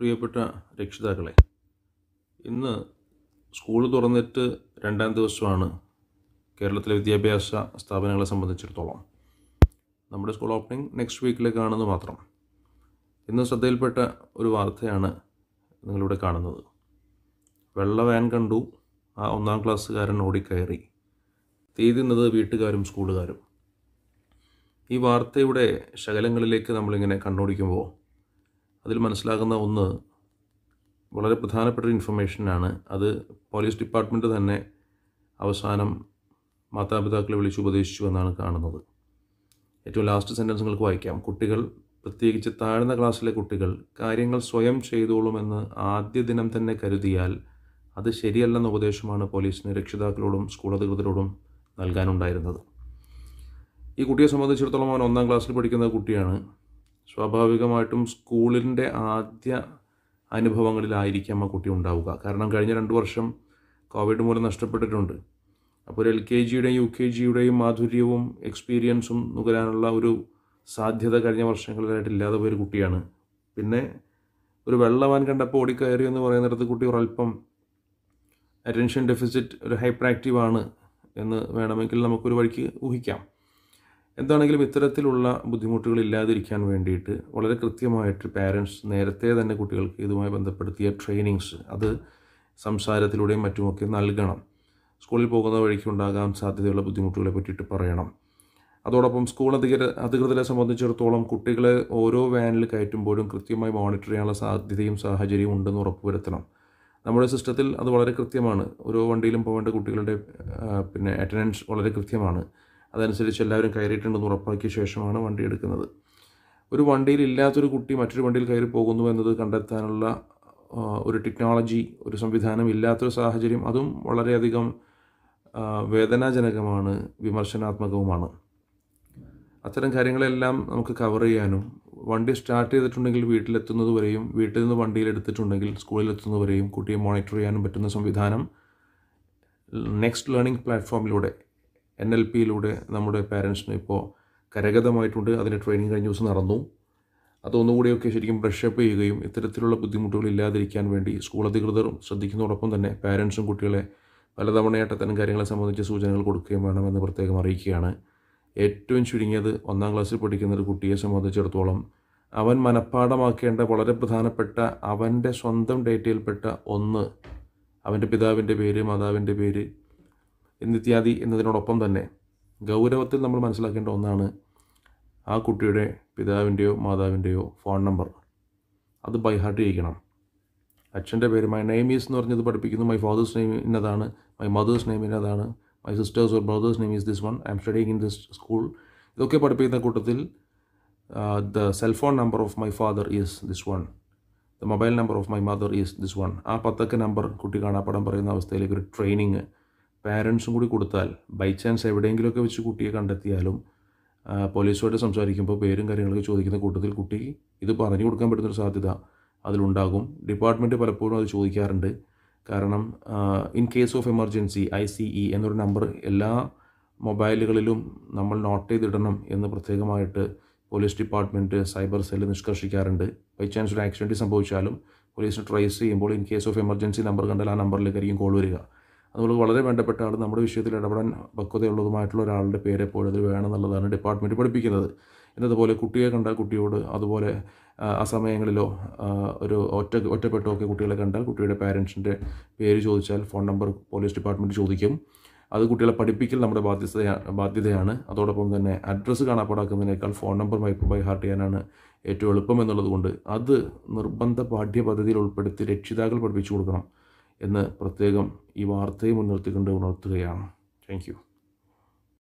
പ്രിയപ്പെട്ട രക്ഷിതാക്കളെ ഇന്ന് സ്കൂൾ തുറന്നിട്ട് രണ്ടാം ദിവസമാണ് കേരളത്തിലെ വിദ്യാഭ്യാസ സ്ഥാപനങ്ങളെ സംബന്ധിച്ചിടത്തോളം നമ്മുടെ സ്കൂൾ ഓപ്പണിംഗ് നെക്സ്റ്റ് വീക്കിലേക്കാണെന്ന് മാത്രം ഇന്ന് ശ്രദ്ധയിൽപ്പെട്ട ഒരു വാർത്തയാണ് നിങ്ങളിവിടെ കാണുന്നത് വെള്ള വാൻ കണ്ടു ആ ഒന്നാം ക്ലാസ്സുകാരൻ ഓടിക്കയറി തീ തിന്നത് വീട്ടുകാരും സ്കൂളുകാരും ഈ വാർത്തയുടെ ശകലങ്ങളിലേക്ക് നമ്മളിങ്ങനെ കണ്ണോടിക്കുമ്പോൾ അതിൽ മനസ്സിലാകുന്ന ഒന്ന് വളരെ പ്രധാനപ്പെട്ട ഒരു ഇൻഫർമേഷനാണ് അത് പോലീസ് ഡിപ്പാർട്ട്മെൻറ്റ് തന്നെ അവസാനം മാതാപിതാക്കളെ വിളിച്ച് ഉപദേശിച്ചു എന്നാണ് കാണുന്നത് ഏറ്റവും ലാസ്റ്റ് സെൻറ്റൻസ് നിങ്ങൾക്ക് വായിക്കാം കുട്ടികൾ പ്രത്യേകിച്ച് താഴ്ന്ന ക്ലാസ്സിലെ കുട്ടികൾ കാര്യങ്ങൾ സ്വയം ചെയ്തോളുമെന്ന് ആദ്യ ദിനം തന്നെ കരുതിയാൽ അത് ശരിയല്ലെന്ന ഉപദേശമാണ് പോലീസിന് രക്ഷിതാക്കളോടും സ്കൂൾ അധികൃതരോടും നൽകാനുണ്ടായിരുന്നത് ഈ കുട്ടിയെ സംബന്ധിച്ചിടത്തോളം അവൻ ഒന്നാം ക്ലാസ്സിൽ പഠിക്കുന്ന കുട്ടിയാണ് സ്വാഭാവികമായിട്ടും സ്കൂളിൻ്റെ ആദ്യ അനുഭവങ്ങളിലായിരിക്കാം ആ കുട്ടി ഉണ്ടാവുക കാരണം കഴിഞ്ഞ രണ്ട് വർഷം കോവിഡ് മൂലം നഷ്ടപ്പെട്ടിട്ടുണ്ട് അപ്പോൾ ഒരു എൽ കെ ജിയുടെയും യു കെ ജിയുടെയും മാധുര്യവും എക്സ്പീരിയൻസും നുകരാനുള്ള ഒരു സാധ്യത കഴിഞ്ഞ വർഷങ്ങളിലായിട്ട് ഇല്ലാതെ പോയൊരു കുട്ടിയാണ് പിന്നെ ഒരു വെള്ളവാൻ കണ്ടപ്പോൾ ഓടിക്കയറി എന്ന് പറയുന്നിടത്ത് കുട്ടി ഒരല്പം അറ്റൻഷൻ ഡെഫിസിറ്റ് ഒരു ഹൈപ്പർ ആക്റ്റീവ് ആണ് എന്ന് വേണമെങ്കിൽ നമുക്കൊരു വഴിക്ക് ഊഹിക്കാം എന്താണെങ്കിലും ഇത്തരത്തിലുള്ള ബുദ്ധിമുട്ടുകൾ ഇല്ലാതിരിക്കാൻ വേണ്ടിയിട്ട് വളരെ കൃത്യമായിട്ട് പാരൻസ് നേരത്തെ തന്നെ കുട്ടികൾക്ക് ഇതുമായി ബന്ധപ്പെടുത്തിയ ട്രെയിനിങ്സ് അത് സംസാരത്തിലൂടെയും മറ്റുമൊക്കെ നൽകണം സ്കൂളിൽ പോകുന്ന വഴിക്ക് ഉണ്ടാകാൻ സാധ്യതയുള്ള ബുദ്ധിമുട്ടുകളെ പറ്റിയിട്ട് പറയണം അതോടൊപ്പം സ്കൂൾ അധികൃത അധികൃതരെ സംബന്ധിച്ചിടത്തോളം കുട്ടികളെ ഓരോ വാനിൽ കയറ്റുമ്പോഴും കൃത്യമായി മോണിറ്റർ ചെയ്യാനുള്ള സാധ്യതയും സാഹചര്യവും ഉണ്ടെന്ന് ഉറപ്പുവരുത്തണം നമ്മുടെ സിസ്റ്റത്തിൽ അത് വളരെ കൃത്യമാണ് ഓരോ വണ്ടിയിലും പോകേണ്ട കുട്ടികളുടെ ആ, പിന്നെ അറ്റൻഡൻസ് വളരെ കൃത്യമാണ് അതനുസരിച്ച് എല്ലാവരും കയറിയിട്ടുണ്ടെന്ന് ഉറപ്പാക്കിയ ശേഷമാണ് വണ്ടി എടുക്കുന്നത് ഒരു വണ്ടിയിൽ ഇല്ലാത്തൊരു കുട്ടി മറ്റൊരു വണ്ടിയിൽ കയറി പോകുന്നു എന്നത് കണ്ടെത്താനുള്ള ആ, ഒരു ടെക്നോളജി ഒരു സംവിധാനം ഇല്ലാത്തൊരു സാഹചര്യം അതും വളരെയധികം ആ, വേദനാജനകമാണ് വിമർശനാത്മകവുമാണ് അത്തരം കാര്യങ്ങളെല്ലാം നമുക്ക് കവർ ചെയ്യാനും വണ്ടി സ്റ്റാർട്ട് ചെയ്തിട്ടുണ്ടെങ്കിൽ വീട്ടിലെത്തുന്നത് വരെയും വീട്ടിൽ നിന്ന് വണ്ടിയിൽ എടുത്തിട്ടുണ്ടെങ്കിൽ സ്കൂളിൽ എത്തുന്നവരെയും കുട്ടിയെ മോണിറ്റർ ചെയ്യാനും പറ്റുന്ന സംവിധാനം നെക്സ്റ്റ് ലേണിംഗ് പ്ലാറ്റ്ഫോമിലൂടെ എൻ എൽ പിയിലൂടെ നമ്മുടെ പാരൻസിന് ഇപ്പോൾ കരഗതമായിട്ടുണ്ട് അതിൻ്റെ ട്രെയിനിങ് കഴിഞ്ഞ ദിവസം നടന്നു അതൊന്നുകൂടിയൊക്കെ ശരിക്കും ബ്രഷപ്പ് ചെയ്യുകയും ഇത്തരത്തിലുള്ള ബുദ്ധിമുട്ടുകൾ ഇല്ലാതിരിക്കാൻ വേണ്ടി സ്കൂൾ അധികൃതർ ശ്രദ്ധിക്കുന്നതോടൊപ്പം തന്നെ പാരൻസും കുട്ടികളെ പലതവണയായിട്ട് അത്തരം കാര്യങ്ങളെ സംബന്ധിച്ച് സൂചനകൾ കൊടുക്കുകയും വേണമെന്ന് പ്രത്യേകം അറിയിക്കുകയാണ് ഏറ്റവും ചുരുങ്ങിയത് ഒന്നാം ക്ലാസ്സിൽ പഠിക്കുന്ന ഒരു കുട്ടിയെ സംബന്ധിച്ചിടത്തോളം അവൻ മനഃപ്പാടമാക്കേണ്ട വളരെ പ്രധാനപ്പെട്ട അവൻ്റെ സ്വന്തം ഡേറ്റയിൽപ്പെട്ട ഒന്ന് അവൻ്റെ പിതാവിൻ്റെ പേര് മാതാവിൻ്റെ പേര് എന്നിത്യാദി എന്നതിനോടൊപ്പം തന്നെ ഗൗരവത്തിൽ നമ്മൾ മനസ്സിലാക്കേണ്ട ഒന്നാണ് ആ കുട്ടിയുടെ പിതാവിൻ്റെയോ മാതാവിൻ്റെയോ ഫോൺ നമ്പർ അത് ബൈഹാർട്ട് ചെയ്യിക്കണം അച്ഛൻ്റെ പേര് മൈ നെയിം ഈസ് എന്ന് പറഞ്ഞത് പഠിപ്പിക്കുന്നു മൈ ഫാദേഴ്സ് നെയിം ഇന്നതാണ് മൈ മദേഴ്സ് നെയിം ഇന്നതാണ് my sisters or brothers name is this one I am studying in this school ഇതൊക്കെ പഠിപ്പിക്കുന്ന കൂട്ടത്തിൽ the cellphone number of my father is this one the mobile number of my mother is this one ആ പത്തക്ക number കുട്ടി കാണാപ്പാടം പറയുന്ന അവസ്ഥയിലേക്ക് ഒരു training പാരൻസും കൂടി കൊടുത്താൽ ബൈ ചാൻസ് എവിടെയെങ്കിലുമൊക്കെ വെച്ച് കുട്ടിയെ കണ്ടെത്തിയാലും ആ, പോലീസുമായിട്ട് സംസാരിക്കുമ്പോൾ പേരും കാര്യങ്ങളൊക്കെ ചോദിക്കുന്ന കൂട്ടത്തിൽ കുട്ടി ഇത് പറഞ്ഞു കൊടുക്കാൻ പറ്റുന്നൊരു സാധ്യത അതിലുണ്ടാകും ഡിപ്പാർട്ട്മെൻറ്റ് പലപ്പോഴും അത് ചോദിക്കാറുണ്ട് കാരണം in case of emergency I C E എന്നൊരു നമ്പർ എല്ലാ മൊബൈലുകളിലും നമ്മൾ നോട്ട് ചെയ്തിടണം എന്ന് പ്രത്യേകമായിട്ട് പോലീസ് ഡിപ്പാർട്ട്മെൻറ്റ് സൈബർ സെല്ല് നിഷ്കർഷിക്കാറുണ്ട് ബൈ ചാൻസ് ഒരു ആക്സിഡൻറ്റ് സംഭവിച്ചാലും പോലീസിന് ട്രേസ് ചെയ്യുമ്പോൾ in case of emergency number കണ്ടാൽ ആ നമ്പറിലേക്കായിരിക്കും കോൾ വരിക അതുകൊണ്ട് വളരെ വേണ്ടപ്പെട്ട ആൾ നമ്മുടെ വിഷയത്തിൽ ഇടപെടാൻ പക്വതയുള്ളതുമായിട്ടുള്ള ഒരാളുടെ പേര് എപ്പോഴും അതിൽ വേണമെന്നുള്ളതാണ് ഡിപ്പാർട്ട്മെൻറ്റ് പഠിപ്പിക്കുന്നത് എന്നതുപോലെ കുട്ടിയെ കണ്ടാൽ കുട്ടിയോട് അതുപോലെ ആ, ആ സമയങ്ങളിലോ ആ, ഒരു ഒറ്റ ഒറ്റപ്പെട്ടോ ഒക്കെ കുട്ടികളെ കണ്ടാൽ കുട്ടിയുടെ പാരൻസിൻ്റെ പേര് ചോദിച്ചാൽ ഫോൺ നമ്പർ പോലീസ് ഡിപ്പാർട്ട്മെൻറ്റ് ചോദിക്കും അത് കുട്ടികളെ പഠിപ്പിക്കൽ നമ്മുടെ ബാധ്യതയാണ് ബാധ്യതയാണ് അതോടൊപ്പം തന്നെ അഡ്രസ്സ് കാണാപ്പാടാക്കുന്നതിനേക്കാൾ phone number by by heart ചെയ്യാനാണ് ഏറ്റവും എളുപ്പം എന്നുള്ളത് കൊണ്ട് അത് നിർബന്ധ പാഠ്യപദ്ധതിയിൽ ഉൾപ്പെടുത്തി രക്ഷിതാക്കൾ പഠിപ്പിച്ചു കൊടുക്കണം എന്ന് പ്രത്യേകം ഈ വാർത്തയെ മുൻനിർത്തിക്കൊണ്ട് ഉണർത്തുകയാണ് താങ്ക് യു